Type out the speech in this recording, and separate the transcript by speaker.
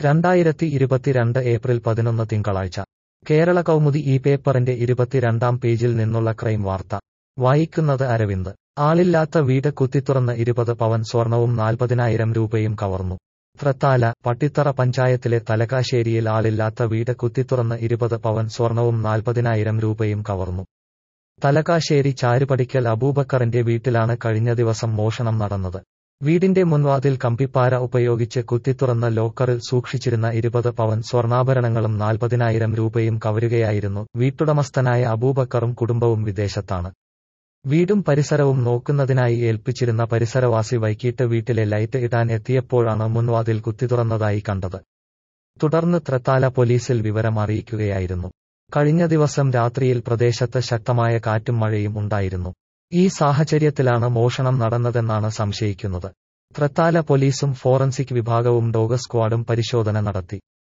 Speaker 1: രണ്ടായിരത്തി ഇരുപത്തിരണ്ട് ഏപ്രിൽ പതിനൊന്ന് തിങ്കളാഴ്ച കേരള കൗമുദി ഈ പേപ്പറിന്റെ ഇരുപത്തിരണ്ടാം പേജിൽ നിന്നുള്ള ക്രൈം വാർത്ത വായിക്കുന്നത് അരവിന്ദ് ആളില്ലാത്ത വീട് കുത്തിത്തുറന്ന് ഇരുപത് പവൻ സ്വർണവും നാൽപ്പതിനായിരം രൂപയും കവർന്നു തൃത്താല പട്ടിത്തറ പഞ്ചായത്തിലെ തലക്കാശ്ശേരിയിൽ ആളില്ലാത്ത വീട് കുത്തിത്തുറന്ന് ഇരുപത് പവൻ സ്വർണവും നാൽപ്പതിനായിരം രൂപയും കവർന്നു തലക്കാശ്ശേരി ചാരുപടിക്കൽ അബൂബക്കറിന്റെ വീട്ടിലാണ് കഴിഞ്ഞ ദിവസം മോഷണം നടന്നത് വീടിന്റെ മുൻവാതിൽ കമ്പിപ്പാര ഉപയോഗിച്ച് കുത്തിത്തുറന്ന ലോക്കറിൽ സൂക്ഷിച്ചിരുന്ന ഇരുപത് പവൻ സ്വർണ്ണാഭരണങ്ങളും നാൽപ്പതിനായിരം രൂപയും കവരുകയായിരുന്നു വീട്ടുടമസ്ഥനായ അബൂബക്കറും കുടുംബവും വിദേശത്താണ് വീടും പരിസരവും നോക്കുന്നതിനായി ഏൽപ്പിച്ചിരുന്ന പരിസരവാസി വൈകിട്ട് വീട്ടിലെ ലൈറ്റ് ഇടാൻ എത്തിയപ്പോഴാണ് മുൻവാതിൽ കുത്തിത്തുറന്നതായി കണ്ടത് തുടർന്ന് ത്രത്താല പോലീസിൽ വിവരം അറിയിക്കുകയായിരുന്നു കഴിഞ്ഞ ദിവസം രാത്രിയിൽ പ്രദേശത്ത് ശക്തമായ കാറ്റും മഴയും ഉണ്ടായിരുന്നു ഈ സാഹചര്യത്തിലാണ് മോഷണം നടന്നതെന്നാണ് സംശയിക്കുന്നത് ത്രത്താല പോലീസും ഫോറൻസിക് വിഭാഗവും ഡോഗ് സ്ക്വാഡും പരിശോധന നടത്തി